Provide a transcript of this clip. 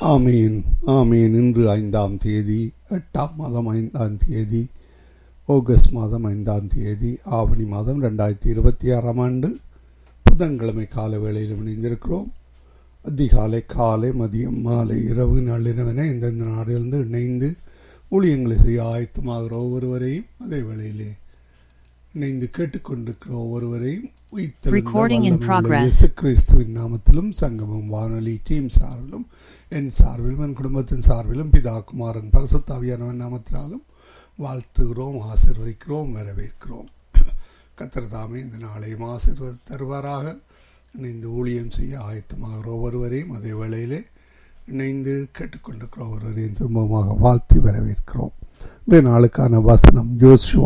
ஆமீன் ஆமீன் இன்று ஐந்தாம் தேதி எட்டாம் மாதம் ஐந்தாம் தேதி ஆகஸ்ட் மாதம் ஐந்தாம் தேதி ஆவணி மாதம் ரெண்டாயிரத்தி இருபத்தி ஆறாம் ஆண்டு புதன்கிழமை கால வேளையில் இணைந்திருக்கிறோம் அதிகாலை காலை மதியம் மாலை இரவு நள்ளிரவென இந்தந்த நாடிலிருந்து இணைந்து ஊழியங்களை செய்ய ஆயத்தமாகிற ஒவ்வொருவரையும் அதே வேளையிலே இணைந்து கேட்டுக்கொண்டிருக்கிற ஒவ்வொருவரையும் உயிர்த்தெழுந்த Recording in வல்லமையுள்ள progress. இயேசு கிறிஸ்துவின் நாமத்திலும் சங்கமம் வானொலி டீம் சார்பிலும் என் சார்பிலும் என் குடும்பத்தின் சார்பிலும் பிதா குமாரன் பரசுத்தாவியானவன் நாமத்தினாலும் வாழ்த்துகிறோம் ஆசிர்வதிக்கிறோம் வரவேற்கிறோம் கத்தர் தாமே இந்த நாளையும் ஆசீர்வதி தருவாராக இணைந்து ஊழியம் செய்ய ஆயத்தமாகிற ஒவ்வொருவரையும் அதே வேளையிலே இணைந்து கேட்டுக்கொண்டிருக்கிற ஒருவரையும் திரும்பமாக வாழ்த்தி வரவேற்கிறோம் இந்த நாளுக்கான வசனம் ஜோஷுவா